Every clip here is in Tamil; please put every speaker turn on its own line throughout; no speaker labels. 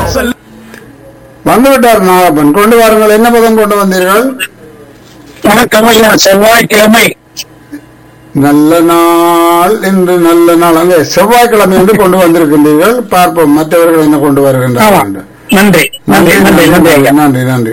சொல்லு
வந்துவிட்டார் நாகப்பன் கொண்டு வாருங்கள் என்ன பதம் கொண்டு வந்தீர்கள்
வணக்கம் ஐயா செவ்வாய்க்கிழமை
நல்ல நாள் என்று நல்ல நாள் அங்கே செவ்வாய்க்கிழமை என்று கொண்டு வந்திருக்கின்றீர்கள் பார்ப்போம் மற்றவர்கள் என்ன கொண்டு
ஆமா
வருகின்றார்கள் என்று.
நன்றி நன்றி நன்றி நன்றி ஐயா
நன்றி நன்றி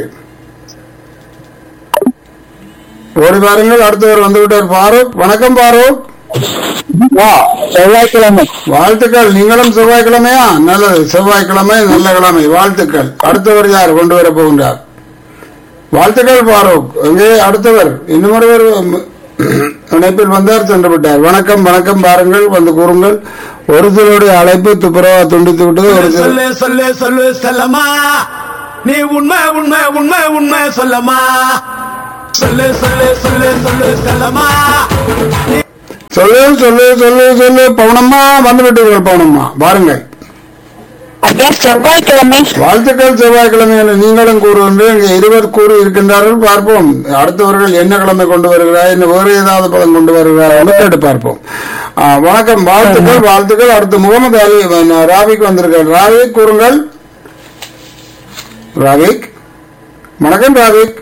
ஓடி பாருங்கள் அடுத்தவர் வந்துவிட்டார் பாரூக் வணக்கம் பாரூக்
வா, செவ்வாய்க்கிழமை
வாழ்த்துக்கள் நீங்களும் செவ்வாய்க்கிழமையா நல்லது செவ்வாய்க்கிழமை நல்ல கிழமை வாழ்த்துக்கள் அடுத்தவர் யார் கொண்டு வர போகின்றார் வாழ்த்துக்கள் பாரூக் எங்கே அடுத்தவர் இன்னும் ஒருவர் ம், இணைப்பில் வந்தார் சென்று விட்டார் வணக்கம் வணக்கம் பாருங்கள் வந்து கூறுங்கள் ஒரு சிலருடைய அழைப்பு துப்புரவா துண்டித்து விட்டது ஒரு சிலர்
சொல்லு சொல்லு சொல்லு செல்லம்மா நீ உண்மை உண்மை உண்மை உண்மை சொல்லம்மா சொல்லு சொல்லு சொல்லு சொல்லு செல்லம்மா
சொல்லு சொல்லு சொல்லு சொல்லு பவுனம்மா வந்து விட்டீர்கள் பவுனம்மா பாருங்கள்
ஐயா செவ்வாய்க்கிழமை
வாழ்த்துக்கள் செவ்வாய்க்கிழமை என்று நீங்களும் கூறுகின்ற இங்கே இருவர் கூறி இருக்கின்றார்கள் பார்ப்போம் அடுத்தவர்கள் என்ன கிழமை கொண்டு வருகிறார் இன்னும் வேறு ஏதாவது பதம் கொண்டு வருகிறார் என்று கேட்டு பார்ப்போம் ஆ, வணக்கம் வாழ்த்துக்கள் வாழ்த்துக்கள் அடுத்து முகமது அலி அஹ், ராவிக் வந்திருக்கார் ராவிக் கூறுங்கள் ராவிக் வணக்கம் ராவிக்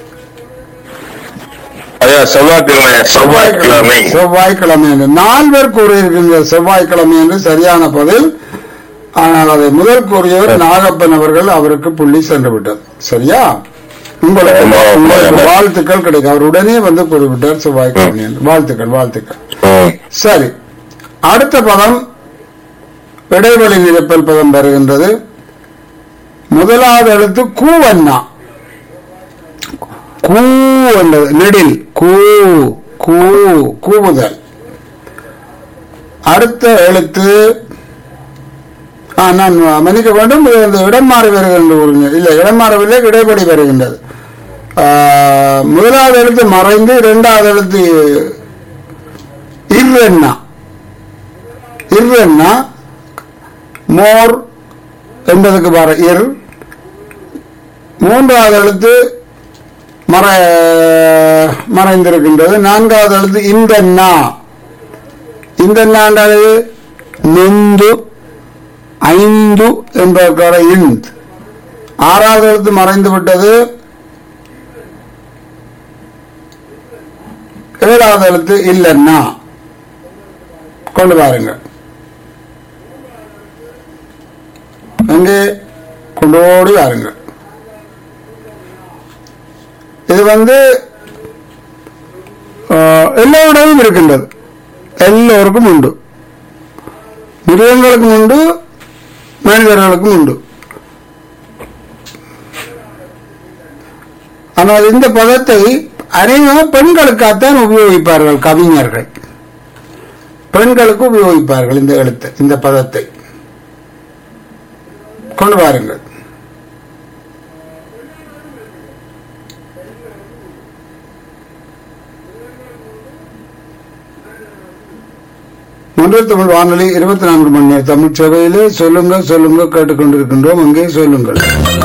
ஐயா செவ்வாய்க்கிழமை செவ்வாய்க்கிழமை
செவ்வாய்க்கிழமை என்று நால்வர் கூறியிருக்கின்ற செவ்வாய்க்கிழமை என்று சரியான பதில் ஆனால் அதை முதல் கூறியவர் நாகப்பன் அவர்கள் அவருக்கு புள்ளி சென்று விட்டார் சரியா உங்களுக்கு
ஆமா, ஆமா.
உங்களுக்கு வாழ்த்துக்கள் கிடைக்கும் அவர் உடனே வந்து கூறிவிட்டார் செவ்வாய்க்கிழமை என்று வாழ்த்துக்கள் வாழ்த்துக்கள்
ம்.
சரி அடுத்த பதம் இடைவெளி நிரப்பல் பதம் வருகின்றது முதலாவது எழுத்து கூவண்ணா கூ என்றது நெடில் கூ கூ கூவுதல் அடுத்த எழுத்து ஆ, நான் மன்னிக்க வேண்டும் இது இந்த இடம் மாறி வருகின்ற ஒரு இல்லை இடம் மாறவில்லை இடைவெளி வருகின்றது ஆ, முதலாவது எழுத்து மறைந்து இரண்டாவது எழுத்து இர்வெண்ணா இர்வெண்ணா மோர் என்பதுக்கு வர இர் மூன்றாவது எழுத்து மற மறைந்திருக்கின்றது நான்காவது எழுத்து இந்த நா இந்த நான்காவது நெந்து ஐந்து என்பதற்கான இந்த் ஆறாவது எழுத்து மறைந்து விட்டது ஏழாவது எழுத்து இல்லைன்னா கொண்டு வாருங்கள் அங்கே கொண்டு ஓடி வாருங்கள் இது வந்து ஆஹ், எல்லோரிடமும் இருக்கின்றது எல்லோருக்கும் உண்டு மிருகங்களுக்கும் உண்டு மனிதர்களுக்கும் உண்டு ஆனால் இந்த பதத்தை அநேகமாக பெண்களுக்காகத்தான் உபயோகிப்பார்கள் கவிஞர்கள் பெண்களுக்கு உபயோகிப்பார்கள் இந்த எழுத்து இந்த பதத்தை கொண்டு வாருங்கள் மன்றல் தமிழ் வானொலி இருபத்தி நான்கு மணி நேர தமிழ் சேவையிலே சொல்லுங்க சொல்லுங்க கேட்டுக்கொண்டிருக்கின்றோம் அங்கே சொல்லுங்கள்